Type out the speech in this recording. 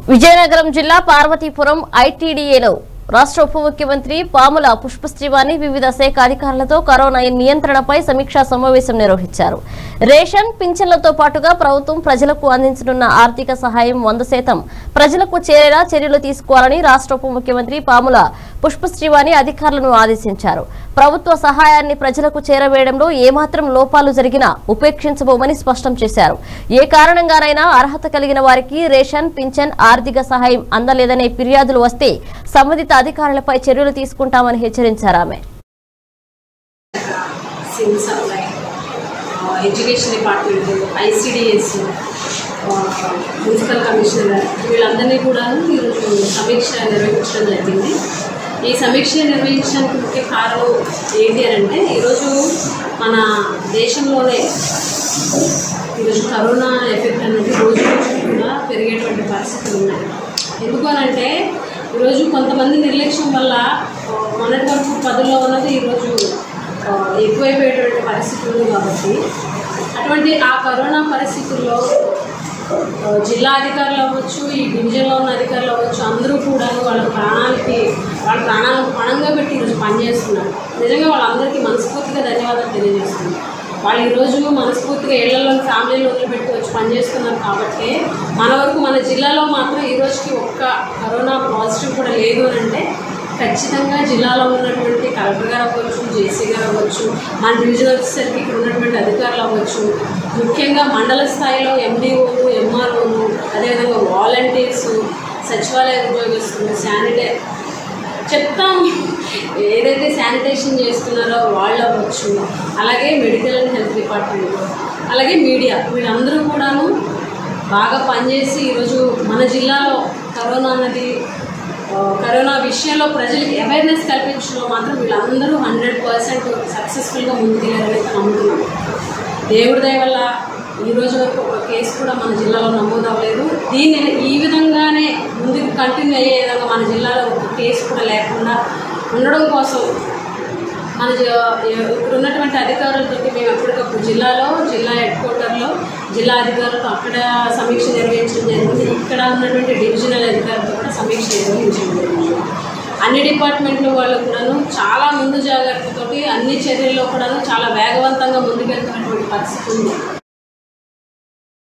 విజయనగరం జిల్లా పార్వతీపురం ఐటీడీఏలో రాష్ట్ర ఉప ముఖ్యమంత్రి పాముల పుష్పశ్రీవాణి వివిధ శాఖ అధికారులతో కరోనా నియంత్రణపై సమీక్షా సమావేశం నిర్వహించారు రేషన్ పింఛన్లతో పాటుగా ప్రభుత్వం ప్రజలకు అందించనున్న ఆర్థిక సహాయం వంద శాతం ప్రజలకు చేరేలా చర్యలు తీసుకోవాలని రాష్ట్ర ఉప ముఖ్యమంత్రి పాముల పుష్పశ్రీవాణి అధికారులను ఆదేశించారు ప్రభుత్వ సహాయాన్ని ప్రజలకు చేరవేయడంలో ఏమాత్రం లోపాలు జరిగినా ఉపేక్షించబోమని స్పష్టం చేశారు ఏ కారణంగానైనా అర్హత కలిగిన వారికి రేషన్ పింఛన్ ఆర్థిక సహాయం అందలేదనే ఫిర్యాదులు వస్తే సంబంధిత అధికారులపై చర్యలు తీసుకుంటామని హెచ్చరించారు ఆమె civil supply education department ICDS municipal commissioner వీళ్ళందరినీ కూడా ఈరోజు సమీక్ష నిర్వహించడం జరిగింది ఈ సమీక్ష నిర్వహించడానికి ముఖ్య కారణం ఏంటి అని అంటే ఈరోజు మన దేశంలోనే ఈరోజు కరోనా ఎఫెక్ట్ అనేది రోజు రోజు కూడా పెరిగేటువంటి పరిస్థితులు ఉన్నాయి ఎందుకు అని అంటే ఈరోజు కొంతమంది నిర్లక్ష్యం వల్ల ఆ, మొన్నటి వరకు పదుల్లో ఉన్నది ఈరోజు ఆ, ఎక్కువైపోయేటువంటి పరిస్థితి ఉంది కాబట్టి అటువంటి ఆ కరోనా పరిస్థితుల్లో ఆ, జిల్లా అధికారులు అవ్వచ్చు ఈ డివిజన్లో ఉన్న అధికారులు అవ్వచ్చు అందరూ కూడా వాళ్ళ ప్రాణాలకి వాళ్ళ ప్రాణాలను పణంగా పెట్టి ఈరోజు పనిచేస్తున్నారు నిజంగా వాళ్ళందరికీ మనస్ఫూర్తిగా ధన్యవాదాలు తెలియజేస్తున్నాను వాళ్ళు ఈరోజు మనస్ఫూర్తిగా ఇళ్లలో ఫ్యామిలీలో వదిలిపెట్టి వచ్చి పనిచేస్తున్నారు కాబట్టి మన వరకు మన జిల్లాలో మాత్రం ఈ రోజుకి ఒక్క కరోనా పాజిటివ్ కూడా లేదు అని అంటే ఖచ్చితంగా జిల్లాలో ఉన్నటువంటి కలెక్టర్ గారు అవ్వచ్చు జేసీ గారు అవ్వచ్చు మన డివిజన్ వచ్చేసరికి ఇక్కడ ఉన్నటువంటి అధికారులు అవ్వచ్చు ముఖ్యంగా మండల స్థాయిలో ఎండిఓలు ఎంఆర్ఓలు అదేవిధంగా వాలంటీర్స్ సచివాలయ ఉద్యోగస్తులు శానిటై చెప్తాం ఏదైతే శానిటేషన్ చేస్తున్నారో వాళ్ళు అవ్వచ్చు అలాగే మెడికల్ అండ్ హెల్త్ డిపార్ట్మెంట్ అలాగే మీడియా వీళ్ళందరూ కూడాను బాగా పనిచేసి ఈరోజు మన జిల్లాలో కరోనా అన్నది ఆ, కరోనా విషయంలో ప్రజలకు అవేర్నెస్ కల్పించడంలో మాత్రం వీళ్ళందరూ హండ్రెడ్ పర్సెంట్ సక్సెస్ఫుల్గా ముందుకెళ్ళారని నమ్ముతున్నాం దేవుడి దయ వల్ల ఈ రోజు వరకు ఒక కేసు కూడా మన జిల్లాలో నమోదు అవ్వలేదు దీన్ని ఈ విధంగానే ముందుకు కంటిన్యూ అయ్యే విధంగా మన జిల్లాలో ఒక కేసు కూడా లేకుండా ఉండడం కోసం మన జ- ఇక్కడ ఉన్నటువంటి అధికారులతో మేము ఎప్పటికప్పుడు జిల్లాలో జిల్లా హెడ్ క్వార్టర్లో జిల్లా అధికారులతో అక్కడ సమీక్ష నిర్వహించడం జరిగింది ఇక్కడ ఉన్నటువంటి డివిజనల్ అధికారులతో కూడా సమీక్ష నిర్వహించడం జరిగింది అన్ని డిపార్ట్మెంట్ల వాళ్ళు కూడాను చాలా ముందు జాగ్రత్తతోటి అన్ని చర్యల్లో కూడాను చాలా వేగవంతంగా ముందుకెళ్తున్నటువంటి పరిస్థితి ఉంది